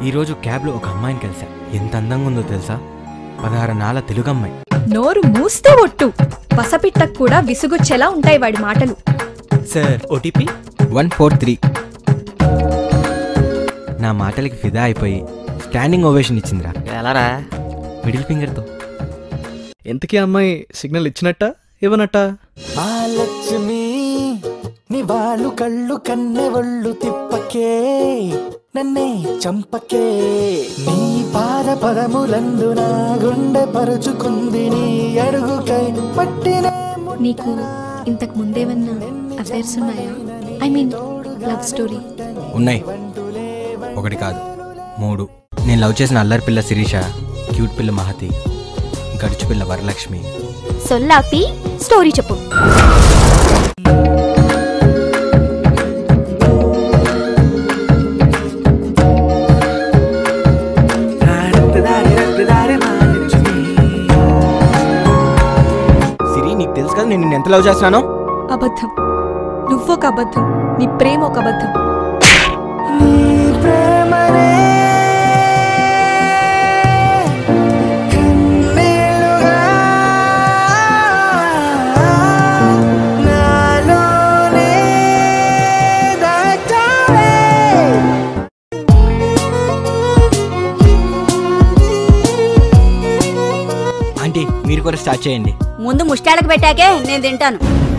ఈరోజు క్యాబ్లో ఒక అమ్మాయిని కలిసా ఎంత అందంగా ఉందో తెలుసా పదహారు నాల తెలుగు అమ్మాయి నోరు మూస్తే ఒట్టు పసపిట్టకు కూడా విసుగొచ్చేలా ఉంటాయి వాడి మాటలు sir OTP one four three నా మాటలకి ఫిదా అయిపోయి స్టాండింగ్ ఓవేషన్ ఇచ్చిందిరా ఎలారా మిడిల్ ఫింగర్తో ఎంతకీ అమ్మాయి సిగ్నల్ ఇచ్చినట్ట ఇవ్వనట్ట మా లక్ష్మి నీ వాళ్ళు కళ్ళు కన్నె ఒళ్ళు తిప్పకే నన్నే చంపకే నీ పాద పదములందు నా గుండె పరుచుకుంది నీ అడుగుకై పట్టిన నీకు ఇంతకు ముందేమన్నా అఫైర్స్ ఉన్నాయా ఐ మీన్ లవ్ స్టోరీ ఉన్నాయి ఒకటి కాదు మూడు నేను లవ్ చేసిన అల్లరి పిల్ల శిరీష క్యూట్ పిల్ల మహతి గడుచు పిల్ల వరలక్ష్మి సొల్లాపి స్టోరీ చెప్పు సిరి నీకు తెలుసు కదా నేను నిన్ను ఎంత లవ్ చేస్తున్నానో అబద్ధం నువ్వొక అబద్ధం నీ ప్రేమ ఒక అబద్ధం నీ ప్రేమనే కన్నీళ్ళుగా నాలోనే దాచావే ఆంటీ మీరు కూడా స్టార్ట్ చేయండి ముందు ముష్టాలకు పెట్టాకే నేను తింటాను